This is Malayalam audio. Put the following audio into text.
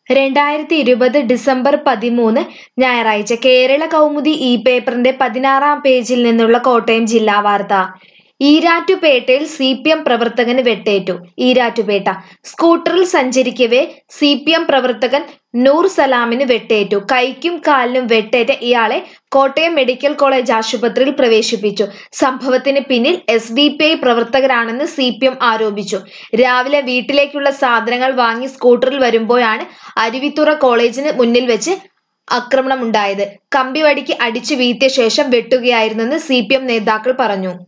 രണ്ടായിരത്തി ഇരുപത് ഡിസംബർ പതിമൂന്ന് ഞായറാഴ്ച കേരള കൗമുദി ഈ പേപ്പറിന്റെ പതിനാറാം പേജിൽ നിന്നുള്ള കോട്ടയം ജില്ലാ വാർത്ത ഈരാറ്റുപേട്ടയിൽ സി പി എം പ്രവർത്തകന് വെട്ടേറ്റു ഈരാറ്റുപേട്ട സ്കൂട്ടറിൽ സഞ്ചരിക്കവേ സി പി എം പ്രവർത്തകൻ നൂർ സലാമിന് വെട്ടേറ്റു കൈക്കും കാലിനും വെട്ടേറ്റ ഇയാളെ കോട്ടയം മെഡിക്കൽ കോളേജ് ആശുപത്രിയിൽ പ്രവേശിപ്പിച്ചു സംഭവത്തിന് പിന്നിൽ എസ് ഡി പി ഐ പ്രവർത്തകരാണെന്ന് സി പി എം ആരോപിച്ചു രാവിലെ വീട്ടിലേക്കുള്ള സാധനങ്ങൾ വാങ്ങി സ്കൂട്ടറിൽ വരുമ്പോഴാണ് അരുവിത്തുറ കോളേജിന് മുന്നിൽ വെച്ച് ആക്രമണമുണ്ടായത് കമ്പിവടിക്ക് അടിച്ചു വീഴ്ത്തിയ ശേഷം വെട്ടുകയായിരുന്നെന്ന് സി പി എം നേതാക്കൾ പറഞ്ഞു